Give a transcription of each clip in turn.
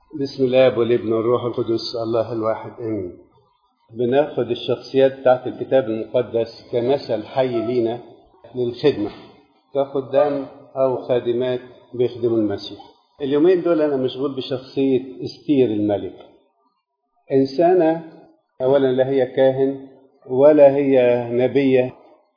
بسم الله والابن والروح القدس الله الواحد امين بناخد الشخصيات بتاعت الكتاب المقدس كمثل حي لينا للخدمة كخدام أو خادمات بيخدموا المسيح اليومين دول أنا مشغول بشخصية استير الملك إنسانة أولا لا هي كاهن ولا هي نبية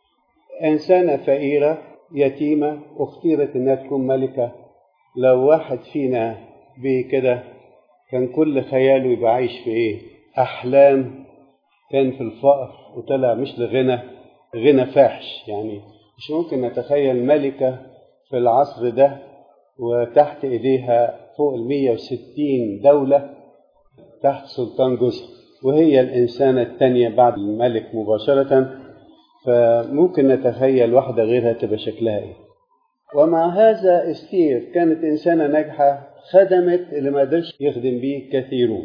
إنسانة فقيرة يتيمة واختيرت إنها تكون ملكة لو واحد فينا بكده كان كل خياله يبقى عايش في ايه احلام كان في الفقر وطلع مش لغنى غنى فاحش يعني مش ممكن نتخيل ملكة في العصر ده وتحت ايديها فوق ال 160 دولة تحت سلطان جوزها وهي الإنسانة الثانية بعد الملك مباشرة فممكن نتخيل واحدة غيرها تبقى شكلها ايه ومع هذا استير كانت إنسانة ناجحة خدمت اللي ما قدرش يخدم بيه كثيرون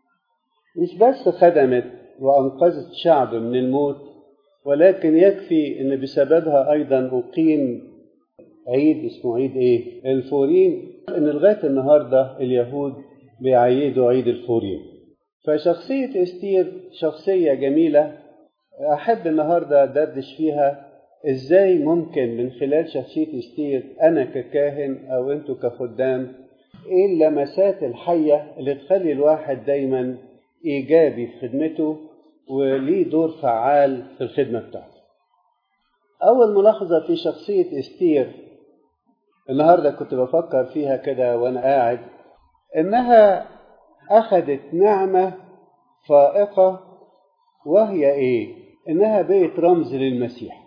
مش بس خدمت وأنقذت شعب من الموت ولكن يكفي أن بسببها أيضا أقيم عيد اسمه عيد إيه؟ الفورين أن لغاية النهاردة اليهود بيعيدوا عيد الفورين فشخصية استير شخصية جميلة أحب النهاردة أدردش فيها إزاي ممكن من خلال شخصية استير أنا ككاهن أو أنتوا كخدام ايه اللمسات الحية اللي تخلي الواحد دايما ايجابي في خدمته وليه دور فعال في الخدمة بتاعته اول ملاحظة في شخصية استير النهاردة كنت بفكر فيها كده وانا قاعد انها اخذت نعمة فائقة وهي ايه انها بقت رمز للمسيح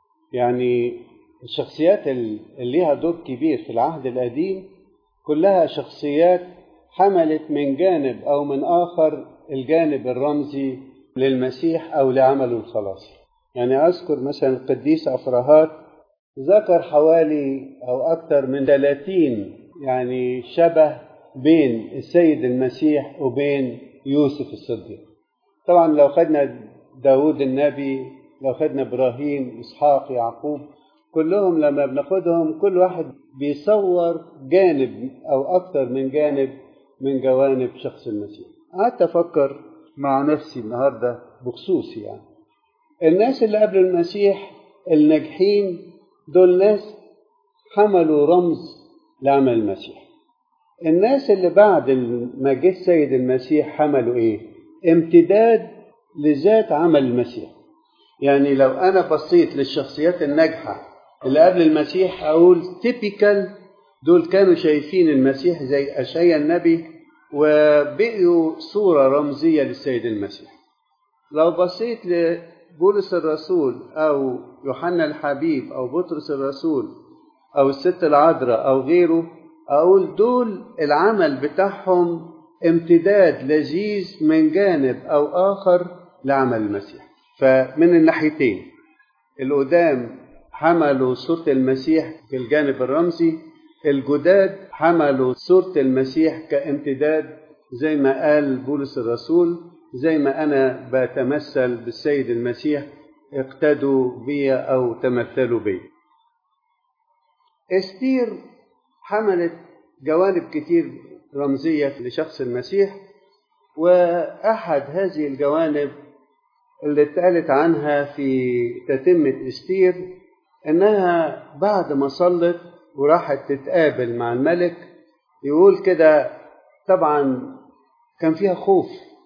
يعني الشخصيات اللي ليها دور كبير في العهد القديم كلها شخصيات حملت من جانب او من اخر الجانب الرمزي للمسيح او لعمله الخلاصي يعني اذكر مثلا القديس افراهات ذكر حوالي او اكثر من 30 يعني شبه بين السيد المسيح وبين يوسف الصديق طبعا لو خدنا داود النبي لو خدنا ابراهيم اسحاق يعقوب كلهم لما بناخدهم كل واحد بيصور جانب او اكثر من جانب من جوانب شخص المسيح قعدت افكر مع نفسي النهارده بخصوص يعني الناس اللي قبل المسيح الناجحين دول ناس حملوا رمز لعمل المسيح الناس اللي بعد ما جه السيد المسيح حملوا ايه امتداد لذات عمل المسيح يعني لو انا بصيت للشخصيات الناجحه اللي قبل المسيح اقول تيبيكال دول كانوا شايفين المسيح زي اشعيا النبي وبقيوا صوره رمزيه للسيد المسيح لو بصيت لبولس الرسول او يوحنا الحبيب او بطرس الرسول او الست العذراء او غيره اقول دول العمل بتاعهم امتداد لذيذ من جانب او اخر لعمل المسيح فمن الناحيتين القدام حملوا صورة المسيح في الجانب الرمزي الجداد حملوا صورة المسيح كامتداد زي ما قال بولس الرسول زي ما أنا بتمثل بالسيد المسيح اقتدوا بي أو تمثلوا بي استير حملت جوانب كتير رمزية لشخص المسيح وأحد هذه الجوانب اللي اتقالت عنها في تتمة استير انها بعد ما صلت وراحت تتقابل مع الملك يقول كده طبعا كان فيها خوف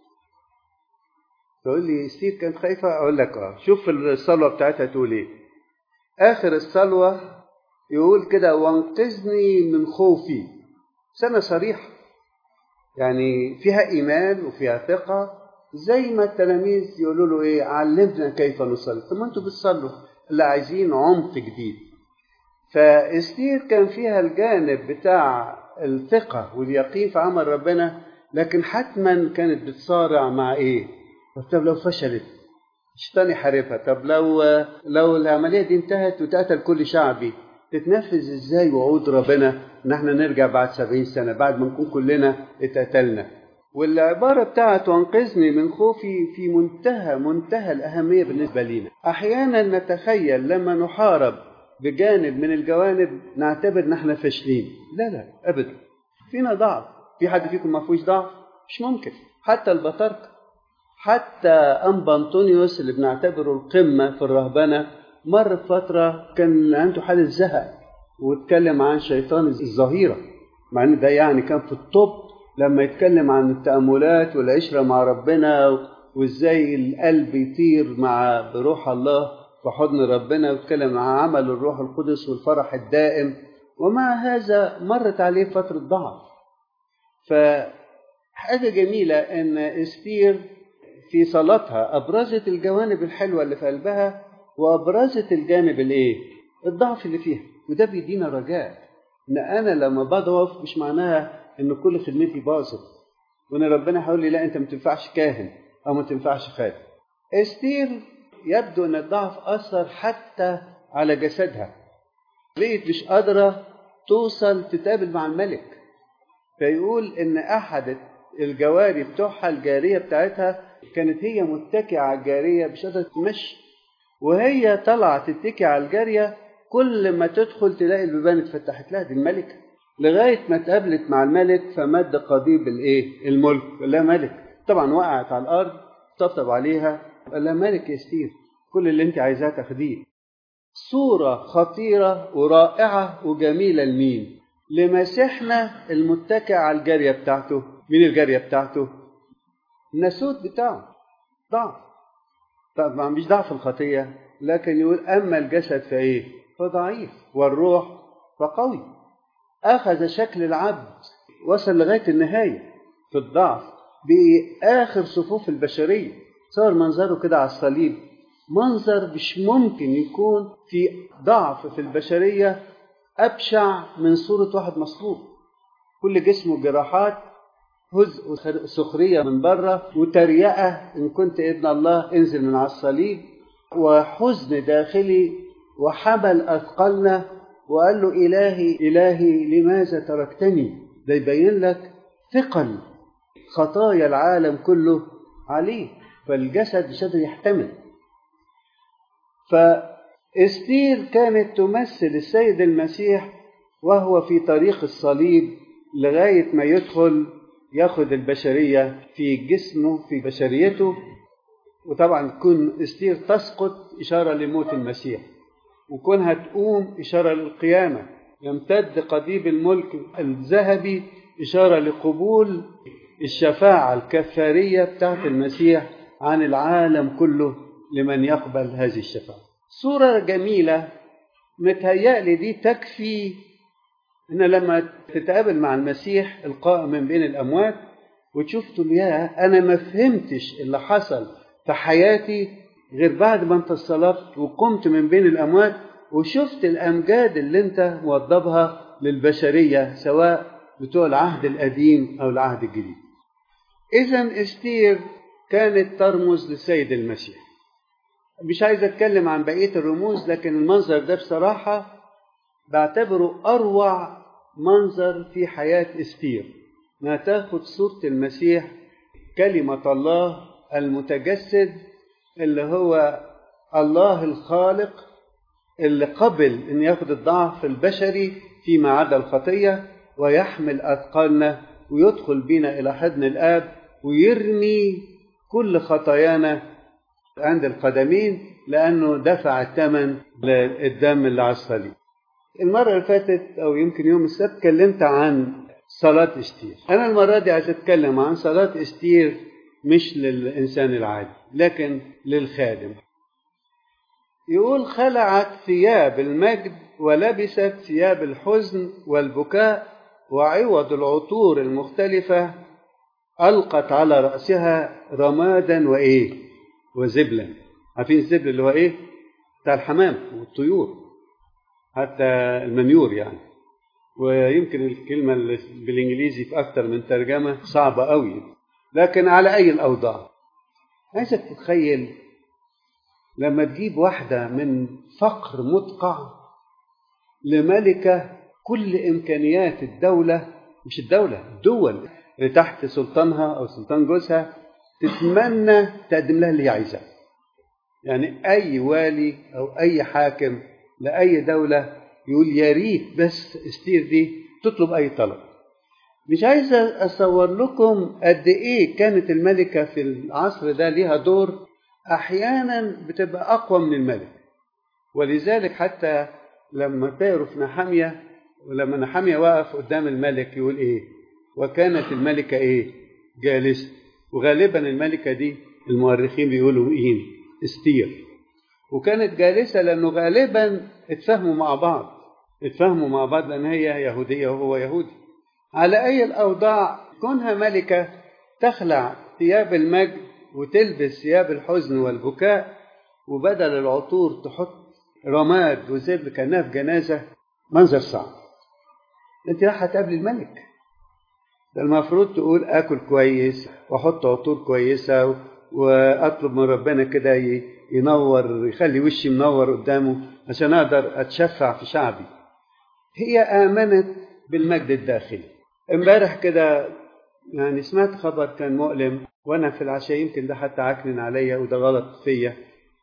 تقول لي استير كانت خايفة اقول لك اه شوف الصلوة بتاعتها تقول ايه اخر الصلوة يقول كده وانقذني من خوفي سنة صريحة يعني فيها ايمان وفيها ثقة زي ما التلاميذ يقولوا له ايه علمنا كيف نصلي طب ما انتوا بتصلوا اللي عايزين عمق جديد فاستير كان فيها الجانب بتاع الثقة واليقين في عمل ربنا لكن حتما كانت بتصارع مع ايه طب لو فشلت الشيطان يحاربها طب لو لو العملية دي انتهت وتقتل كل شعبي تتنفذ ازاي وعود ربنا ان احنا نرجع بعد سبعين سنة بعد ما نكون كلنا اتقتلنا والعبارة بتاعت وانقذني من خوفي في منتهى منتهى الأهمية بالنسبة لنا أحيانا نتخيل لما نحارب بجانب من الجوانب نعتبر ان احنا فاشلين لا لا أبدا فينا ضعف في حد فيكم ما فيهوش ضعف مش ممكن حتى البطاركه حتى أنبا أنطونيوس اللي بنعتبره القمة في الرهبنة مر فترة كان عنده حالة زهق واتكلم عن شيطان الظهيرة مع ان ده يعني كان في الطب لما يتكلم عن التأملات والعشرة مع ربنا وازاي القلب يطير مع بروح الله في حضن ربنا ويتكلم عن عمل الروح القدس والفرح الدائم ومع هذا مرت عليه فترة ضعف فحاجة جميلة ان استير في صلاتها ابرزت الجوانب الحلوة اللي في قلبها وابرزت الجانب الايه الضعف اللي فيها وده بيدينا رجاء ان انا لما بضعف مش معناها ان كل خدمتي باظت وان ربنا هيقول لي لا انت ما تنفعش كاهن او ما تنفعش خادم استير يبدو ان الضعف اثر حتى على جسدها بقيت مش قادره توصل تتقابل مع الملك فيقول ان احد الجواري بتوعها الجاريه بتاعتها كانت هي متكئه على الجاريه مش قادره تمشي وهي طالعه تتكي على الجاريه كل ما تدخل تلاقي البيبان اتفتحت لها دي الملكه لغايه ما اتقابلت مع الملك فمد قضيب الايه الملك قال لها ملك طبعا وقعت على الارض طبطب عليها قال لها ملك يا ستير كل اللي انت عايزاه تاخديه صوره خطيره ورائعه وجميله لمين لمسيحنا المتكئ على الجاريه بتاعته مين الجاريه بتاعته الناسوت بتاعه ضعف طبعا مش ضعف الخطيه لكن يقول اما الجسد فايه فضعيف والروح فقوي اخذ شكل العبد وصل لغايه النهايه في الضعف باخر صفوف البشريه صار منظره كده على الصليب منظر مش ممكن يكون في ضعف في البشريه ابشع من صوره واحد مصلوب كل جسمه جراحات هزء سخريه من بره وتريقه ان كنت ابن الله انزل من على الصليب وحزن داخلي وحمل اثقلنا وقال له الهي الهي لماذا تركتني ده يبين لك ثقل خطايا العالم كله عليه فالجسد مش قادر يحتمل فاستير كانت تمثل السيد المسيح وهو في طريق الصليب لغايه ما يدخل ياخد البشريه في جسمه في بشريته وطبعا تكون استير تسقط اشاره لموت المسيح وكونها تقوم اشاره للقيامه يمتد قضيب الملك الذهبي اشاره لقبول الشفاعه الكفاريه بتاعت المسيح عن العالم كله لمن يقبل هذه الشفاعه صوره جميله متهيألي دي تكفي ان لما تتقابل مع المسيح القائم من بين الاموات وتشوف تقول يا انا ما فهمتش اللي حصل في حياتي غير بعد ما انت صلبت وقمت من بين الاموات وشفت الامجاد اللي انت موضبها للبشريه سواء بتوع العهد القديم او العهد الجديد. اذا استير كانت ترمز للسيد المسيح. مش عايز اتكلم عن بقيه الرموز لكن المنظر ده بصراحه بعتبره اروع منظر في حياه استير. انها تاخد صوره المسيح كلمه الله المتجسد اللي هو الله الخالق اللي قبل ان ياخد الضعف البشري فيما عدا الخطيه ويحمل اثقالنا ويدخل بنا الى حضن الاب ويرمي كل خطايانا عند القدمين لانه دفع الثمن للدم اللي على الصليب. المره اللي فاتت او يمكن يوم السبت اتكلمت عن صلاه استير. انا المره دي عايز اتكلم عن صلاه استير مش للإنسان العادي لكن للخادم يقول خلعت ثياب المجد ولبست ثياب الحزن والبكاء وعوض العطور المختلفة ألقت على رأسها رمادا وإيه وزبلا عارفين الزبل اللي هو إيه بتاع الحمام والطيور حتى المنيور يعني ويمكن الكلمة بالإنجليزي في أكثر من ترجمة صعبة قوي لكن على أي الأوضاع عايزك تتخيل لما تجيب واحدة من فقر مدقع لملكة كل إمكانيات الدولة مش الدولة الدول اللي تحت سلطانها أو سلطان جوزها تتمنى تقدم لها اللي هي عايزاه يعني أي والي أو أي حاكم لأي دولة يقول يا ريت بس استير دي تطلب أي طلب مش عايز اصور لكم قد ايه كانت الملكه في العصر ده ليها دور احيانا بتبقى اقوى من الملك ولذلك حتى لما تقروا في نحاميه ولما نحاميه وقف قدام الملك يقول ايه وكانت الملكه ايه جالسه وغالبا الملكه دي المؤرخين بيقولوا مين استير وكانت جالسه لانه غالبا اتفاهموا مع بعض اتفاهموا مع بعض لان هي يهوديه وهو يهودي على اي الاوضاع كونها ملكه تخلع ثياب المجد وتلبس ثياب الحزن والبكاء وبدل العطور تحط رماد وزبل كانها في جنازه منظر صعب انت رايحه تقابل الملك ده المفروض تقول اكل كويس واحط عطور كويسه واطلب من ربنا كده ينور يخلي وشي منور قدامه عشان اقدر اتشفع في شعبي هي امنت بالمجد الداخلي امبارح كده يعني سمعت خبر كان مؤلم وانا في العشاء يمكن ده حتى عكنن عليا وده غلط فيا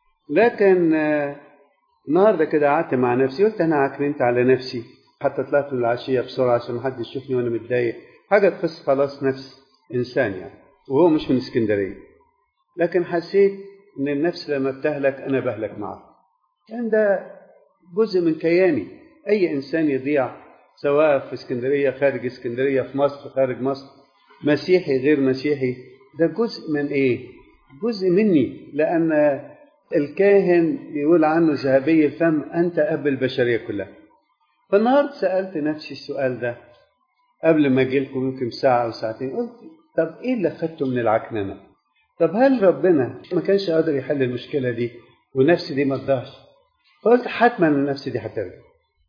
لكن النهارده كده قعدت مع نفسي قلت انا عكننت على نفسي حتى طلعت من العشيه بسرعه عشان محدش يشوفني وانا متضايق حاجه تخص خلاص نفس انسان يعني وهو مش من اسكندريه لكن حسيت ان النفس لما بتهلك انا بهلك معه كان ده جزء من كياني اي انسان يضيع سواء في اسكندريه خارج اسكندريه في مصر خارج مصر مسيحي غير مسيحي ده جزء من ايه جزء مني لان الكاهن يقول عنه ذهبي الفم انت اب البشريه كلها فالنهارده سالت نفسي السؤال ده قبل ما اجي لكم يمكن ساعه او ساعتين قلت طب ايه اللي اخدته من العكننه طب هل ربنا ما كانش قادر يحل المشكله دي ونفسي دي ما تضيعش فقلت حتما النفس دي هترجع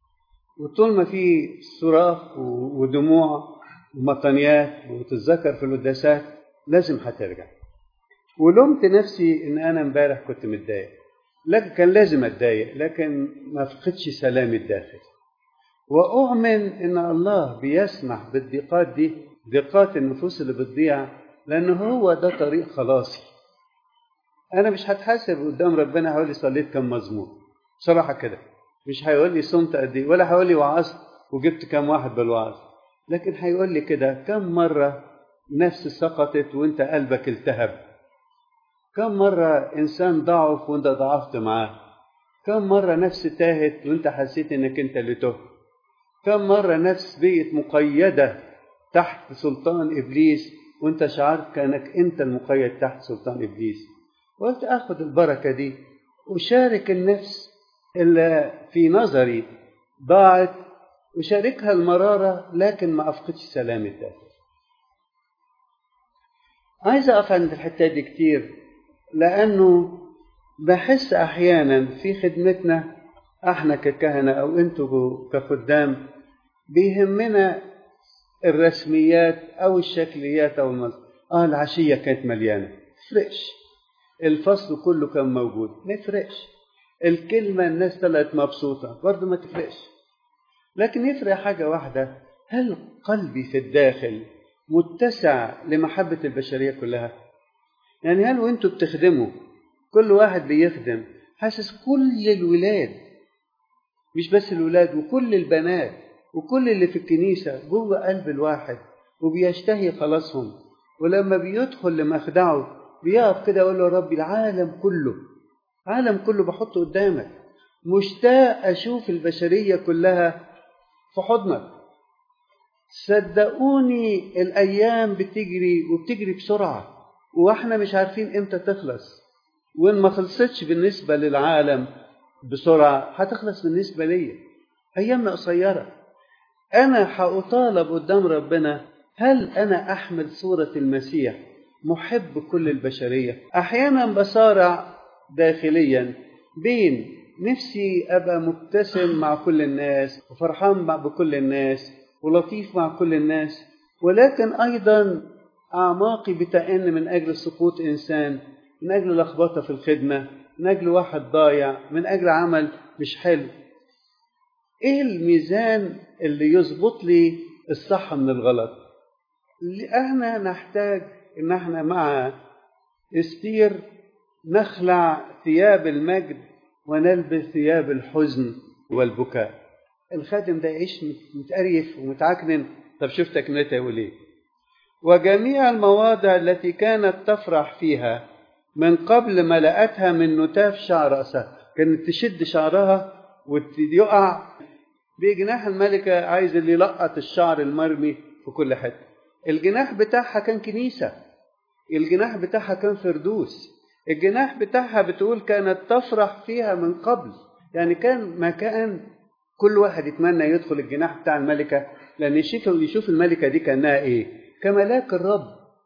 وطول ما في صراخ ودموع ومطنيات وتتذكر في القداسات لازم هترجع ولومت نفسي ان انا امبارح كنت متضايق لكن كان لازم اتضايق لكن ما فقدش سلامي الداخلي واؤمن ان الله بيسمح بالضيقات دي ضيقات النفوس اللي بتضيع لان هو ده طريق خلاصي انا مش هتحاسب قدام ربنا هقول لي صليت كم مزمور بصراحه كده مش هيقول لي صمت قد ايه ولا هيقول لي وعظت وجبت كم واحد بالوعظ لكن هيقول لي كده كم مره نفس سقطت وانت قلبك التهب كم مرة إنسان ضعف وأنت ضعفت معاه كم مرة نفس تاهت وأنت حسيت إنك أنت اللي تهت كم مرة نفس بقت مقيدة تحت سلطان إبليس وأنت شعرت كأنك أنت المقيد تحت سلطان إبليس قلت أخذ البركة دي وشارك النفس اللي في نظري ضاعت وشاركها المرارة لكن ما أفقدش سلام الداخل عايز أقف عند الحتة دي كتير لأنه بحس أحيانا في خدمتنا احنا ككهنة أو انتوا كخدام بيهمنا الرسميات أو الشكليات أو المظهر آه العشية كانت مليانة فرقش الفصل كله كان موجود ما يفرقش الكلمة الناس طلعت مبسوطة برضه ما تفرقش لكن يفرق حاجة واحدة هل قلبي في الداخل متسع لمحبة البشرية كلها يعني هل وانتوا بتخدموا كل واحد بيخدم حاسس كل الولاد مش بس الولاد وكل البنات وكل اللي في الكنيسة جوه قلب الواحد وبيشتهي خلاصهم ولما بيدخل لمخدعه بيقف كده يقول له ربي العالم كله العالم كله بحطه قدامك مشتاق أشوف البشرية كلها في حضنك صدقوني الأيام بتجري وبتجري بسرعة واحنا مش عارفين امتى تخلص وان ما خلصتش بالنسبة للعالم بسرعة هتخلص بالنسبة ليا أيامنا قصيرة أنا هأطالب قدام ربنا هل أنا أحمل صورة المسيح محب كل البشرية أحيانا بصارع داخليا بين نفسي أبقى مبتسم مع كل الناس وفرحان مع بكل الناس ولطيف مع كل الناس ولكن أيضا أعماقي بتأن من أجل سقوط إنسان من أجل لخبطة في الخدمة من أجل واحد ضايع من أجل عمل مش حلو إيه الميزان اللي يظبط لي الصح من الغلط اللي احنا نحتاج ان احنا مع استير نخلع ثياب المجد ونلبس ثياب الحزن والبكاء الخادم ده يعيش متقريف ومتعكنن طب شوف تكملتها يقول ايه وجميع المواضع التي كانت تفرح فيها من قبل ملأتها من نتاف شعر رأسها كانت تشد شعرها ويقع بجناح الملكة عايز اللي يلقط الشعر المرمي في كل حتة الجناح بتاعها كان كنيسة الجناح بتاعها كان فردوس الجناح بتاعها بتقول كانت تفرح فيها من قبل يعني كان مكان كل واحد يتمنى يدخل الجناح بتاع الملكة لأن يشوف يشوف الملكة دي كأنها إيه كملاك الرب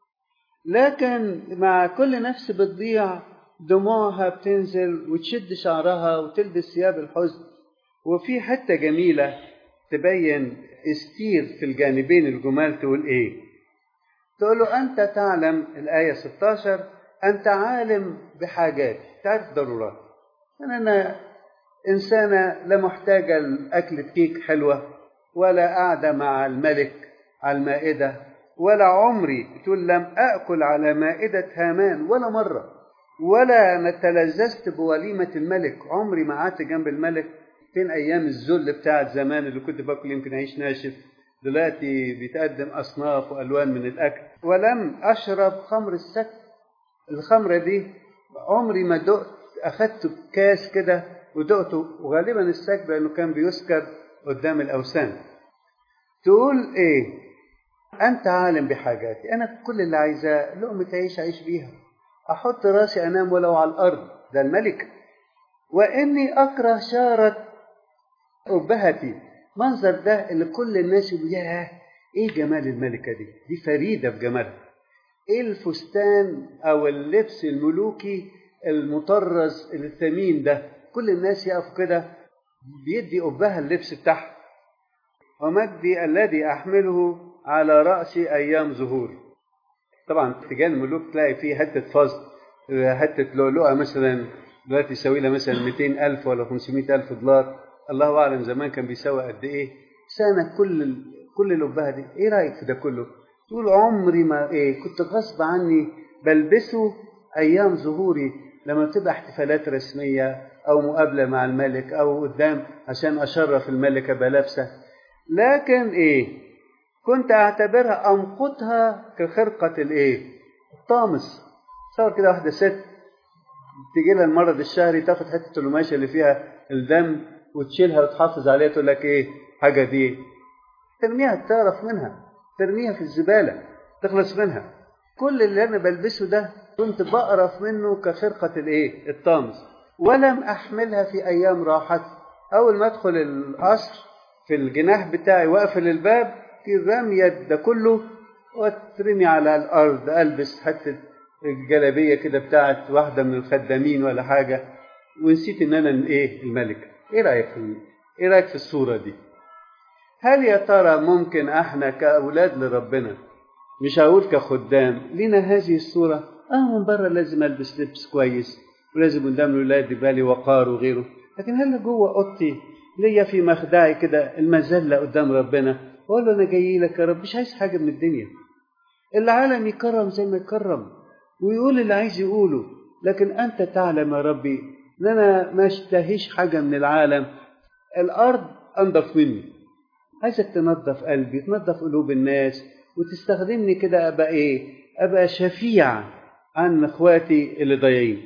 لكن مع كل نفس بتضيع دموعها بتنزل وتشد شعرها وتلبس ثياب الحزن وفي حتة جميلة تبين استير في الجانبين الجمال تقول ايه تقول له انت تعلم الايه 16 انت عالم بحاجات تعرف ضرورات يعني انا انسانه لا محتاجه لاكله كيك حلوه ولا قاعده مع الملك على المائده ولا عمري تقول لم اكل على مائده هامان ولا مره ولا تلذذت بوليمه الملك عمري ما قعدت جنب الملك فين ايام الذل بتاعت زمان اللي كنت باكل يمكن عيش ناشف دلوقتي بيتقدم اصناف والوان من الاكل ولم اشرب خمر السك الخمره دي عمري ما دقت اخدت كاس كده ودقته وغالبا السك لانه كان بيسكر قدام الاوثان تقول ايه انت عالم بحاجاتي انا كل اللي عايزاه لقمه عيش اعيش بيها احط راسي انام ولو على الارض ده الملك واني اكره شاره أبهتي منظر ده اللي كل الناس يقولوا ياه ايه جمال الملكة دي دي فريدة في جمالها ايه الفستان او اللبس الملوكي المطرز الثمين ده كل الناس يقفوا كده بيدي أبها اللبس بتاعها ومجدي الذي أحمله على رأسي أيام ظهور طبعا تجاه الملوك تلاقي فيه حتة فضل حتة لؤلؤة مثلا دلوقتي يساوي لها مثلا 200 ألف ولا 500 ألف دولار الله اعلم زمان كان بيساوي قد ايه سنه كل كل الابهه دي ايه رايك في ده كله تقول عمري ما ايه كنت غصب عني بلبسه ايام ظهوري لما تبقى احتفالات رسميه او مقابله مع الملك او قدام عشان اشرف الملك ابقى لابسه لكن ايه كنت اعتبرها امقتها كخرقه الايه الطامس تصور كده واحده ست تيجي لها المرض الشهري تاخد حته القماشه اللي فيها الدم وتشيلها وتحافظ عليها تقول لك ايه حاجه دي ترميها تعرف منها ترميها في الزباله تخلص منها كل اللي انا بلبسه ده كنت بقرف منه كخرقه الايه الطامس ولم احملها في ايام راحتي اول ما ادخل القصر في الجناح بتاعي واقفل الباب في رمية ده كله وترمي على الارض البس حته الجلابيه كده بتاعت واحده من الخدامين ولا حاجه ونسيت ان انا ايه الملك ايه رايك في ايه رايك في الصوره دي هل يا ترى ممكن احنا كاولاد لربنا مش هقول كخدام لنا هذه الصوره اه من بره لازم البس لبس كويس ولازم قدام الولاد يبقى لي وقار وغيره لكن هل جوه اوضتي ليا في مخدعي كده المذله قدام ربنا واقول له انا جاي لك يا رب مش عايز حاجه من الدنيا العالم يكرم زي ما يكرم ويقول اللي عايز يقوله لكن انت تعلم يا ربي ان انا ما اشتهيش حاجه من العالم الارض انضف مني عايزك تنظف قلبي تنظف قلوب الناس وتستخدمني كده ابقى ايه ابقى شفيع عن اخواتي اللي ضايعين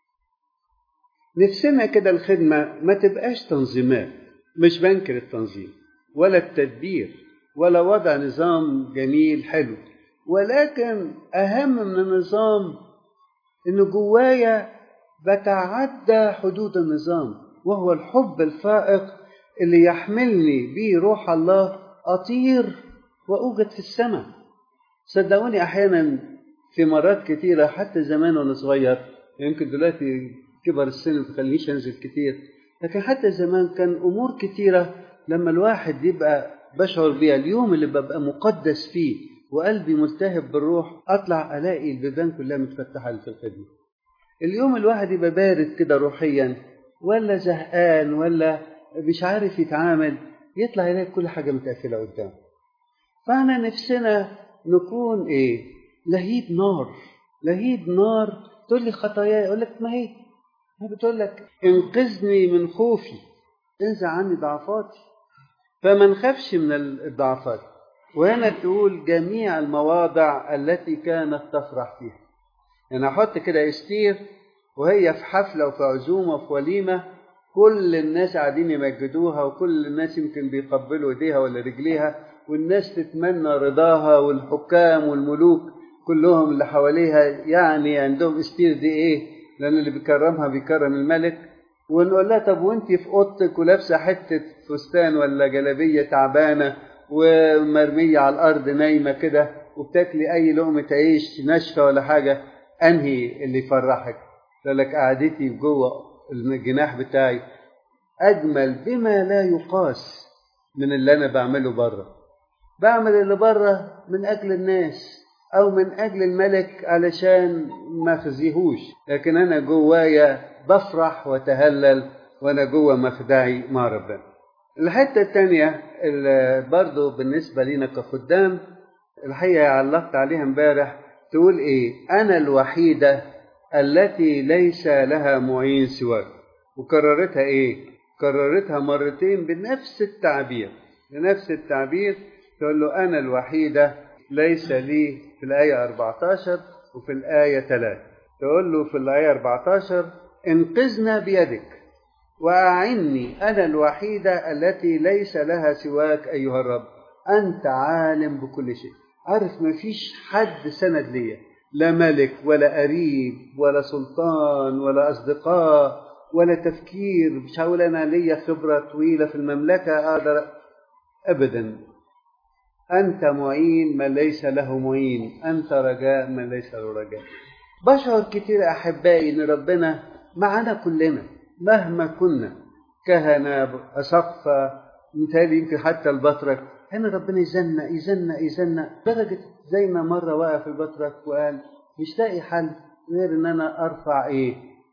نفسنا كده الخدمه ما تبقاش تنظيمات مش بنكر التنظيم ولا التدبير ولا وضع نظام جميل حلو ولكن اهم من النظام انه جوايا بتعدى حدود النظام وهو الحب الفائق اللي يحملني به روح الله اطير واوجد في السماء صدقوني احيانا في مرات كتيره حتى زمان وانا صغير يمكن دلوقتي كبر السن ما تخلينيش انزل كتير لكن حتى زمان كان امور كتيره لما الواحد يبقى بشعر بيها اليوم اللي ببقى مقدس فيه وقلبي ملتهب بالروح اطلع الاقي البيبان كلها متفتحه في الخدمه اليوم الواحد يبقى بارد كده روحيا ولا زهقان ولا مش عارف يتعامل يطلع يلاقي كل حاجه متقفله قدامه فاحنا نفسنا نكون ايه لهيب نار لهيب نار تقول لي خطاياي اقول لك ما هي هي بتقول لك انقذني من خوفي انزع عني ضعفاتي فما نخافش من الضعفات وهنا تقول جميع المواضع التي كانت تفرح فيها يعني احط كده استير وهي في حفله وفي عزومه وفي وليمه كل الناس قاعدين يمجدوها وكل الناس يمكن بيقبلوا ايديها ولا رجليها والناس تتمنى رضاها والحكام والملوك كلهم اللي حواليها يعني عندهم استير دي ايه لان اللي بيكرمها بيكرم الملك ونقول لها طب وانت في اوضتك ولابسه حته فستان ولا جلابيه تعبانه ومرميه على الارض نايمه كده وبتاكلي اي لقمه عيش ناشفه ولا حاجه انهي اللي يفرحك قال لك قعدتي جوه الجناح بتاعي اجمل بما لا يقاس من اللي انا بعمله بره بعمل اللي بره من اجل الناس او من اجل الملك علشان ما خزيهوش لكن انا جوايا بفرح وتهلل وانا جوه مخدعي مع ربنا الحته الثانيه اللي برضه بالنسبه لينا كخدام الحقيقه علقت عليها امبارح تقول ايه انا الوحيده التي ليس لها معين سواك وكررتها ايه كررتها مرتين بنفس التعبير بنفس التعبير تقول له انا الوحيده ليس لي في الايه 14 وفي الايه 3 تقول له في الايه 14 انقذنا بيدك واعني انا الوحيده التي ليس لها سواك ايها الرب انت عالم بكل شيء عارف ما فيش حد سند ليا لا ملك ولا قريب ولا سلطان ولا اصدقاء ولا تفكير مش هقول انا ليا خبره طويله في المملكه اقدر ابدا انت معين من ليس له معين انت رجاء من ليس له رجاء بشعر كتير احبائي ان ربنا معنا كلنا مهما كنا كهنه اسقفه مثالي يمكن حتى البطرك هنا ربنا يزنق يزنق يزنق درجة زي ما مرة وقف البطرك وقال مش لاقي حل غير ان انا ارفع ايه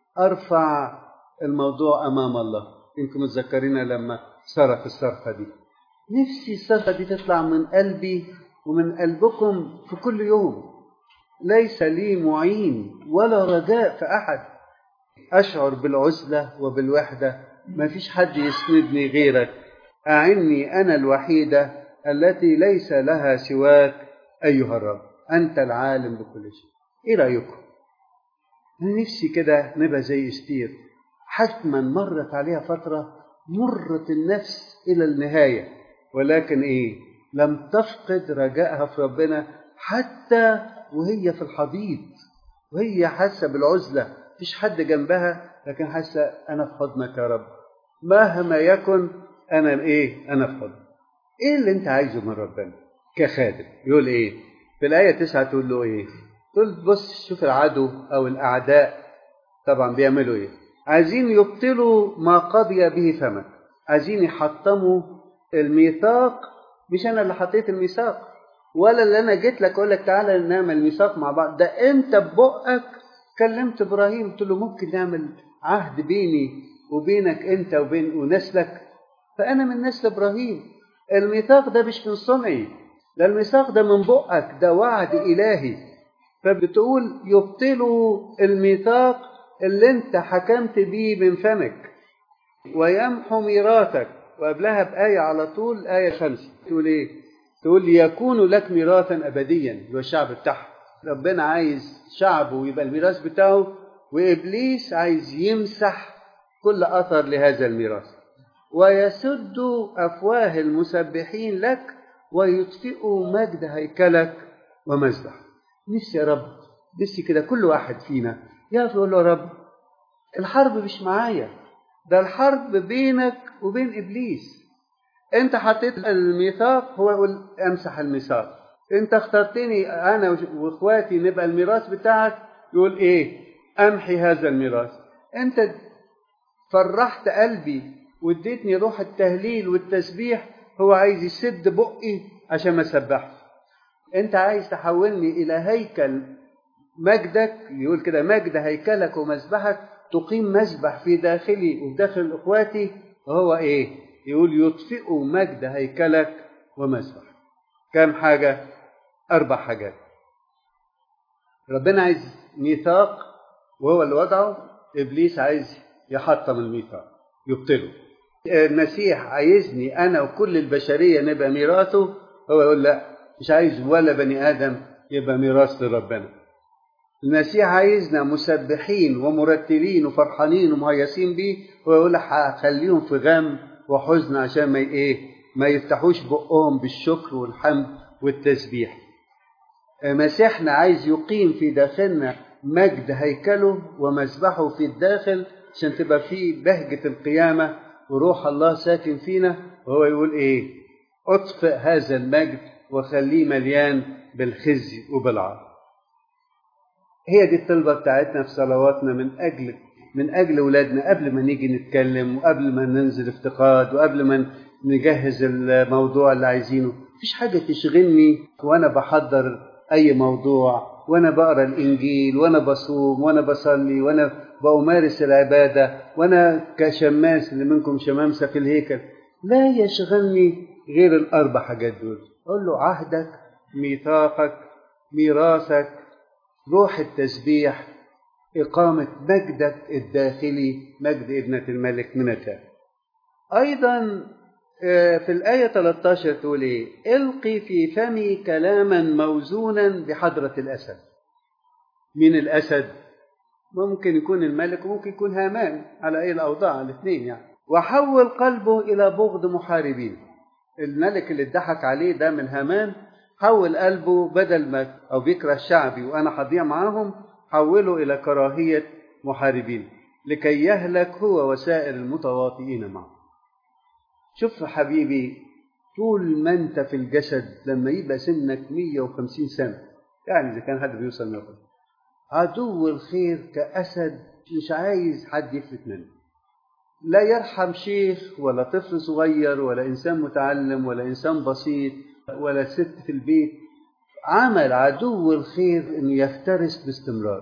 ارفع الموضوع امام الله يمكن متذكرين لما صرخ الصرخة دي نفسي الصرخة دي تطلع من قلبي ومن قلبكم في كل يوم ليس لي معين ولا رجاء في احد اشعر بالعزلة وبالوحدة ما فيش حد يسندني غيرك أعني أنا الوحيدة التي ليس لها سواك أيها الرب أنت العالم بكل شيء إيه رأيكم؟ أنا نفسي كده نبقى زي استير حتما مرت عليها فترة مرت النفس إلى النهاية ولكن إيه؟ لم تفقد رجائها في ربنا حتى وهي في الحضيض وهي حاسة بالعزلة مفيش حد جنبها لكن حاسة أنا في حضنك يا رب مهما يكن انا ايه انا في حضن ايه اللي انت عايزه من ربنا كخادم يقول ايه في الايه تسعة تقول له ايه تقول بص شوف العدو او الاعداء طبعا بيعملوا ايه عايزين يبطلوا ما قضي به فمك عايزين يحطموا الميثاق مش انا اللي حطيت الميثاق ولا اللي انا جيت لك اقول لك تعالى نعمل ميثاق مع بعض ده انت ببقك كلمت ابراهيم قلت له ممكن نعمل عهد بيني وبينك انت وبين ونسلك فأنا من نسل إبراهيم الميثاق ده مش من صنعي ده الميثاق ده من بقك ده وعد إلهي فبتقول يبطلوا الميثاق اللي انت حكمت بيه من فمك ويمحو ميراثك وقبلها بآية على طول آية خمسة تقول إيه؟ تقول يكون لك ميراثا أبديا اللي هو الشعب بتاعه ربنا عايز شعبه يبقى الميراث بتاعه وإبليس عايز يمسح كل أثر لهذا الميراث ويسد أفواه المسبحين لك ويطفئوا مجد هيكلك ومجدك نفسي يا رب نفسي كده كل واحد فينا يقف يقول له يا رب الحرب مش معايا ده الحرب بينك وبين إبليس أنت حطيت الميثاق هو يقول أمسح الميثاق أنت اخترتني أنا وإخواتي نبقى الميراث بتاعك يقول إيه أمحي هذا الميراث أنت فرحت قلبي واديتني روح التهليل والتسبيح هو عايز يسد بقي عشان ما اسبحش انت عايز تحولني الى هيكل مجدك يقول كده مجد هيكلك ومسبحك تقيم مسبح في داخلي وفي داخل اخواتي وهو ايه يقول يطفئ مجد هيكلك ومسبح كم حاجة أربع حاجات ربنا عايز ميثاق وهو اللي وضعه إبليس عايز يحطم الميثاق يبطله المسيح عايزني انا وكل البشريه نبقى ميراثه هو يقول لا مش عايز ولا بني ادم يبقى ميراث لربنا المسيح عايزنا مسبحين ومرتلين وفرحانين ومهيصين بيه ويقول هخليهم في غم وحزن عشان ما ايه ما يفتحوش بقهم بالشكر والحمد والتسبيح مسيحنا عايز يقيم في داخلنا مجد هيكله ومذبحه في الداخل عشان تبقى فيه بهجة القيامة وروح الله ساكن فينا وهو يقول ايه اطفئ هذا المجد وخليه مليان بالخزي وبالعار هي دي الطلبة بتاعتنا في صلواتنا من أجل من أجل أولادنا قبل ما نيجي نتكلم وقبل ما ننزل افتقاد وقبل ما نجهز الموضوع اللي عايزينه مفيش حاجة تشغلني وأنا بحضر أي موضوع وأنا بقرأ الإنجيل وأنا بصوم وأنا بصلي وأنا بأمارس العبادة وأنا كشماس اللي منكم شمامسة في الهيكل لا يشغلني غير الأربع حاجات دول أقول له عهدك ميثاقك ميراثك روح التسبيح إقامة مجدك الداخلي مجد ابنة الملك من الداخل أيضا في الآية 13 تقول إيه؟ إلقي في فمي كلاما موزونا بحضرة الأسد. مين الأسد؟ ممكن يكون الملك وممكن يكون هامان على أي الأوضاع الاثنين يعني. وحول قلبه إلى بغض محاربين. الملك اللي اتضحك عليه ده من هامان حول قلبه بدل ما أو بيكره شعبي وأنا هضيع معاهم حوله إلى كراهية محاربين لكي يهلك هو وسائر المتواطئين معه. شوف حبيبي طول ما انت في الجسد لما يبقى سنك 150 سنة يعني إذا كان حد بيوصل 150 عدو الخير كأسد مش عايز حد يفلت منه لا يرحم شيخ ولا طفل صغير ولا إنسان متعلم ولا إنسان بسيط ولا ست في البيت عمل عدو الخير إنه يفترس باستمرار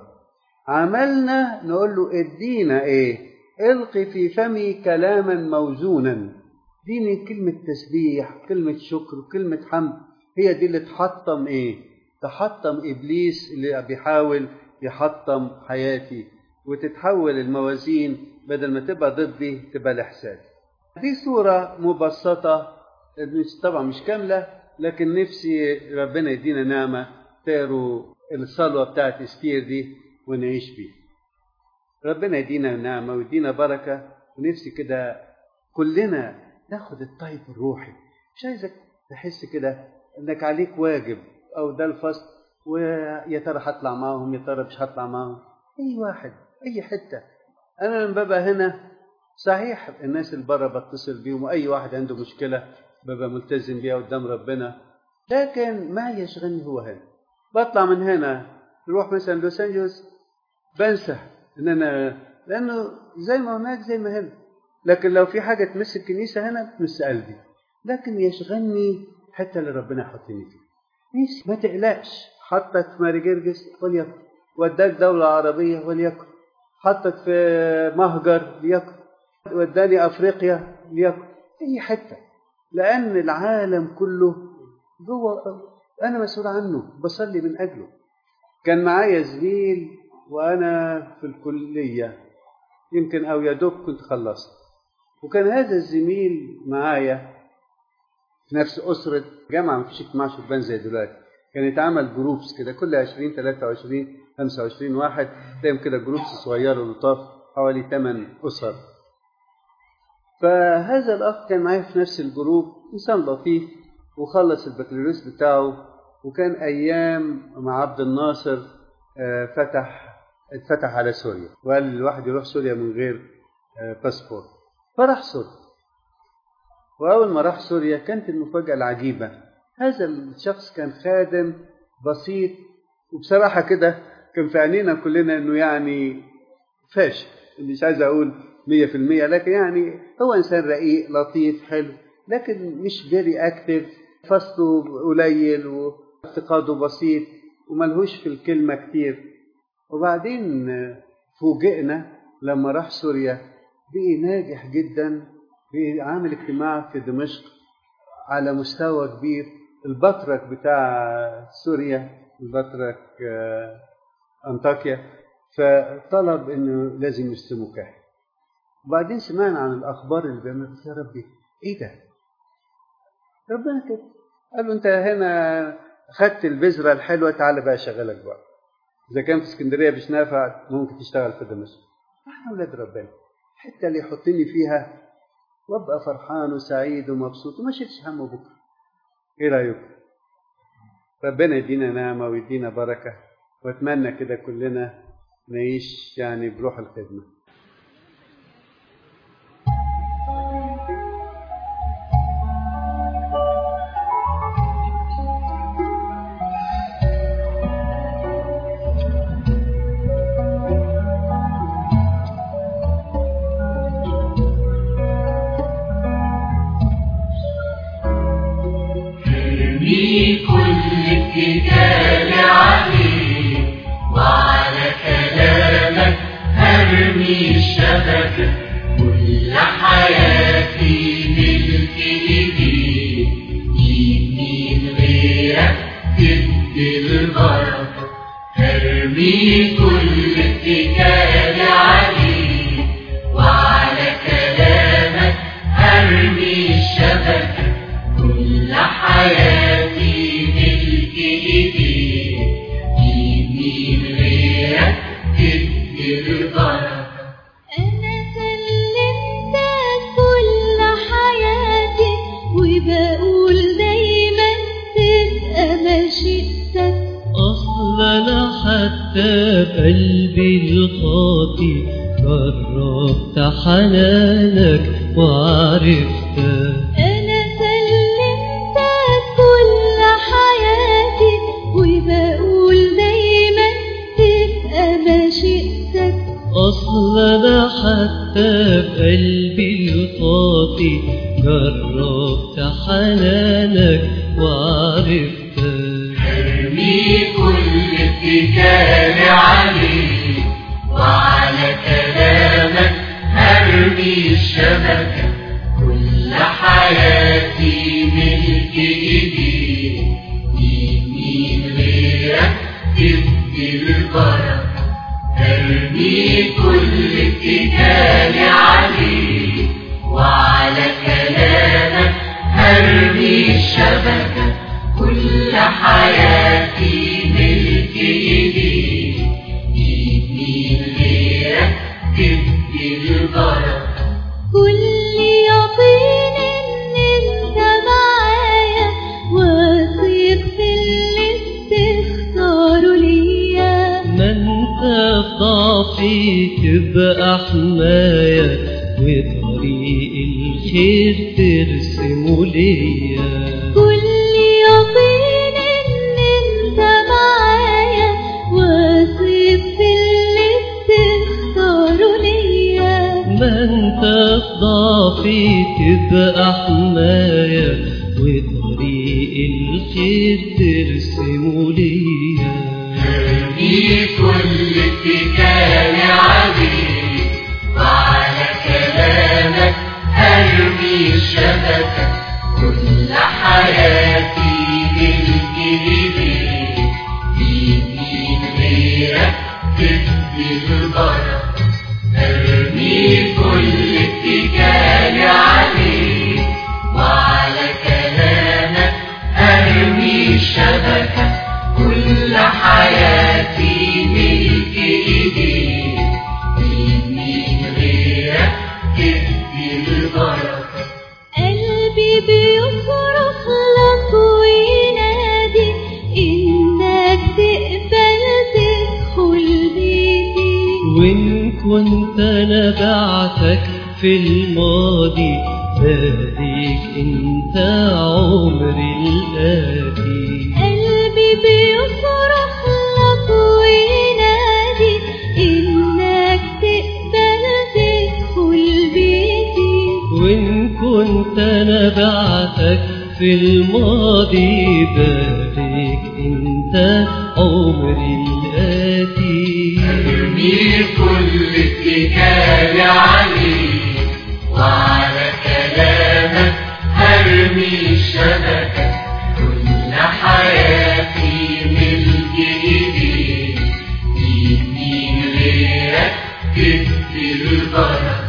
عملنا نقول له ادينا ايه القي في فمي كلاما موزونا دي من كلمة تسبيح كلمة شكر كلمة حمد هي دي اللي تحطم ايه تحطم ابليس اللي بيحاول يحطم حياتي وتتحول الموازين بدل ما تبقى ضدي تبقى لحسابي دي صورة مبسطة مش طبعا مش كاملة لكن نفسي ربنا يدينا نعمة تقروا الصلوة بتاعت استير دي ونعيش بيها ربنا يدينا نعمة ويدينا بركة ونفسي كده كلنا ناخد الطيب الروحي مش عايزك تحس كده انك عليك واجب او ده الفصل ويا ترى هطلع معاهم يا ترى مش هطلع معاهم اي واحد اي حته انا لما ببقى هنا صحيح الناس اللي بره بتصل بيهم واي واحد عنده مشكله ببقى ملتزم بيها قدام ربنا لكن ما يشغلني هو هنا بطلع من هنا نروح مثلا لوس انجلوس بنسى ان انا لانه زي ما هناك زي ما هنا لكن لو في حاجه تمس الكنيسه هنا تمس قلبي لكن يشغلني حتى اللي ربنا يحطني فيه نفسي ما تقلقش حطك في ماري جرجس وليكن وداك دولة عربية وليكن حطك في مهجر ليكن وداني أفريقيا ليكن أي حتة لأن العالم كله جوه أنا مسؤول عنه بصلي من أجله كان معايا زميل وأنا في الكلية يمكن أو يا دوب كنت خلصت وكان هذا الزميل معايا في نفس أسرة جامعة مفيش اجتماع شبان زي دلوقتي كان يتعمل جروبس كده كل 20 23 25 واحد تلاقيهم كده جروبس صغيرة لطاف حوالي 8 أسر فهذا الأخ كان معايا في نفس الجروب إنسان لطيف وخلص البكالوريوس بتاعه وكان أيام مع عبد الناصر فتح اتفتح على سوريا وقال الواحد يروح سوريا من غير باسبور فراح سوريا وأول ما راح سوريا كانت المفاجأة العجيبة هذا الشخص كان خادم بسيط وبصراحة كده كان في عينينا كلنا إنه يعني فاشل مش عايز أقول مية في المية لكن يعني هو إنسان رقيق لطيف حلو لكن مش فيري أكتف فصله قليل وافتقاده بسيط وملهوش في الكلمة كتير وبعدين فوجئنا لما راح سوريا بقي ناجح جدا بقي عامل اجتماع في دمشق على مستوى كبير البطرك بتاع سوريا البطرك انطاكيا فطلب انه لازم يسلموا كاهن وبعدين سمعنا عن الاخبار اللي بيعمل يا ربي ايه ده ربنا كده قال له انت هنا خدت البذره الحلوه تعالى بقى اشغلك بقى اذا كان في اسكندريه مش نافع ممكن تشتغل في دمشق احنا اولاد ربنا الحته اللي يحطني فيها وابقى فرحان وسعيد ومبسوط وما شيلش هم بكره ايه رايكم ربنا يدينا نعمه ويدينا بركه واتمنى كده كلنا نعيش يعني بروح الخدمه في كل اتكال عليك وعلى كلامك هرمي الشبكة كل حياتي ملك ايديك يمين غيرك تدي البركة هرمي كل اتكال عليك وعلى كلامك هرمي الشبكة كل حياتي ملك ايديك يمين غيرك تدي البركة أنا سلمتك كل حياتي وبقول دايما تبقى مشيئتك أصل أنا حتى بقلبي الخاطي جربت حنانك وعرفتك أنا سلمتك كل حياتي وبقول دايما تبقى مشيئتك أصل أنا حتى بقلبي الخاطي جربت حنانك وعرفتك ارمي كل اتكال عليك وعلى كلامك هرمي الشبكة كل حياتي ملك ايديك يمين غيرك تدي البركة ارمي كل اتكال عليك وعلى كلامك هرمي الشبكة كل حياتي ملك ايديك يمين غيرك تدي البركة كل يقين ان انت معايا واثق في اللي بتختاره ليا ما انت في ضعفي تبقى حماية وطريق الخير ترسمه ليا كل يقين ان انت معايا واثق في اللي بتختاره ليا ما انت في ضعفي تبقى حماية وطريق الخير ترسمه ليا ارمي كل اتكال عليك وعلى كلامك ارمي الشبكة كل حياتي ملك ايديك يمين غيرك تدي البركة ارمي كل اتكال عليك وعلى كلامك ارمي الشبكة كل حياتي ملك ايديك يمين غيرك تدي البركة قلبي بيصرخ لك وينادي انك تقبل تدخل بيتي وإن كنت نبعتك في الماضي بارك انت عمري الآتي قلبي بيصرخ لك وينادي انك تقبل تدخل بيتي وإن كنت نبعتك في الماضي بارك انت عمري الآتي ارمي كل اتكال عليك وعلى كلامك هرمي الشبكة كل حياتي ملك ايديك يمين غيرك تدي البركة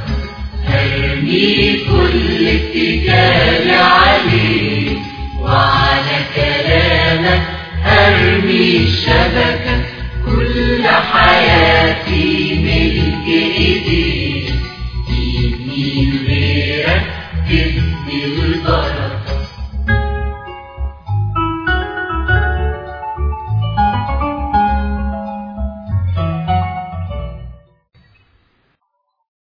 هرمي كل اتكال عليك وعلى هرمي الشبكة